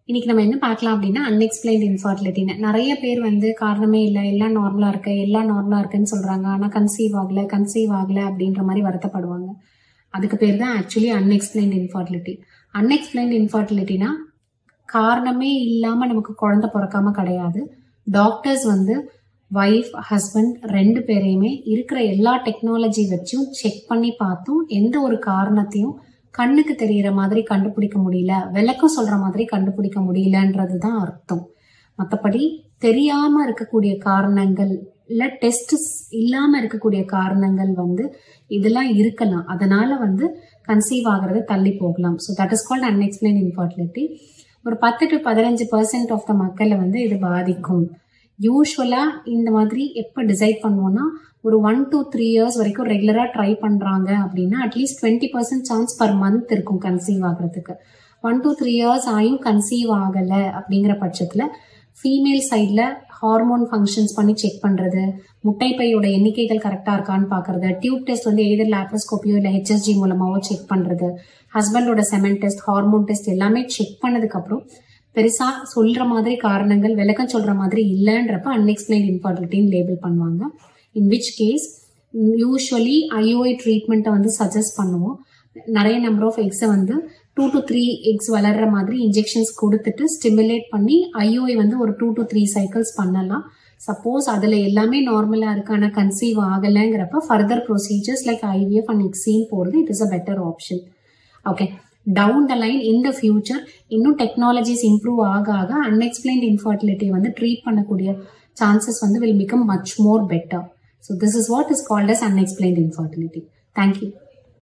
இன்னைக்கு நம்ம என்ன பார்க்கலாம் அப்படின்னா அன்எக்ஸ்பிளைன்ட் இன்ஃபர்டிலிட்டின்னு நிறைய பேர் வந்து காரணமே இல்லை எல்லாம் நார்மலா இருக்கு எல்லாம் நார்மலா இருக்குன்னு சொல்றாங்க ஆனா கன்சீவ் ஆகல கன்சீவ் ஆகல அப்படின்ற மாதிரி வருத்தப்படுவாங்க அதுக்கு பேர் தான் ஆக்சுவலி அன்எக்ஸ்பிளைன்ட் இன்ஃபர்டிலிட்டி அன்எக்ஸ்பிளைன்ட் இன்ஃபர்டிலிட்டினா காரணமே இல்லாம நமக்கு குழந்தை பிறக்காம கிடையாது டாக்டர்ஸ் வந்து ஒய்ஃப் ஹஸ்பண்ட் ரெண்டு பேரையுமே இருக்கிற எல்லா டெக்னாலஜி வச்சும் செக் பண்ணி பார்த்தும் எந்த ஒரு காரணத்தையும் கண்ணுக்கு தெரியற மாதிரி கண்டுபிடிக்க முடியல விளக்கம் சொல்ற மாதிரி கண்டுபிடிக்க முடியலன்றது தான் அர்த்தம் மற்றபடி தெரியாம இருக்கக்கூடிய காரணங்கள் இல்ல டெஸ்ட் இல்லாம இருக்கக்கூடிய காரணங்கள் வந்து இதெல்லாம் இருக்கலாம் அதனால வந்து கன்சீவ் ஆகிறது தள்ளி போகலாம் so that is called unexplained infertility ஒரு பத்து டு பதினஞ்சு பர்சன்ட் ஆஃப் த மக்களை வந்து இது பாதிக்கும் யூஸ்வலா இந்த மாதிரி எப்போ டிசைட் பண்ணுவோம்னா ஒரு ஒன் டு த்ரீ இயர்ஸ் வரைக்கும் ரெகுலராக ட்ரை பண்ணுறாங்க அப்படின்னா at least twenty percent chance per month இருக்கும் கன்சீவ் ஆகிறதுக்கு ஒன் டு த்ரீ இயர்ஸ் ஆயும் கன்சீவ் ஆகலை அப்படிங்கிற பட்சத்தில் ஃபீமேல் சைடில் ஹார்மோன் ஃபங்க்ஷன்ஸ் பண்ணி செக் பண்ணுறது முட்டைப்பையோட எண்ணிக்கைகள் கரெக்டாக இருக்கான்னு பார்க்கறது டியூப் டெஸ்ட் வந்து எதிர் லேப்ரோஸ்கோப்பியோ இல்லை ஹெச்எஸ்ஜி மூலமாவோ செக் பண்ணுறது ஹஸ்பண்டோட செமன் டெஸ்ட் ஹார்மோன் டெஸ்ட் எல்லாமே செக் பண்ணதுக்கப்புறம் பெருசா சொல்ற மாதிரி காரணங்கள் விளக்கம் சொல்ற மாதிரி இல்லைன்றப்ப அன்எக்ஸ்பிளைன் இன்ஃபர்டிலிட்டின்னு லேபிள் பண்ணுவாங்க in which case usually IUI ட்ரீட்மெண்ட்டை வந்து சஜஸ்ட் பண்ணுவோம் நிறைய நம்பர் ஆஃப் எக்ஸை வந்து டூ டு த்ரீ எக்ஸ் வளர்ற மாதிரி இன்ஜெக்ஷன்ஸ் கொடுத்துட்டு ஸ்டிமுலேட் பண்ணி ஐஓஐ வந்து ஒரு டூ டு த்ரீ சைக்கிள்ஸ் பண்ணலாம் சப்போஸ் அதில் எல்லாமே நார்மலாக இருக்கு ஆனால் கன்சீவ் ஆகலைங்கிறப்ப further procedures like IVF and எக்ஸீன் போகிறது it is a better option okay down the line in the future இன்னும் டெக்னாலஜிஸ் இம்ப்ரூவ் ஆக ஆக அன்எக்ஸ்பிளைன்ட் இன்ஃபர்டிலிட்டி வந்து ட்ரீட் பண்ணக்கூடிய சான்சஸ் வந்து will become much more better so this is what is called as unexplained infertility thank you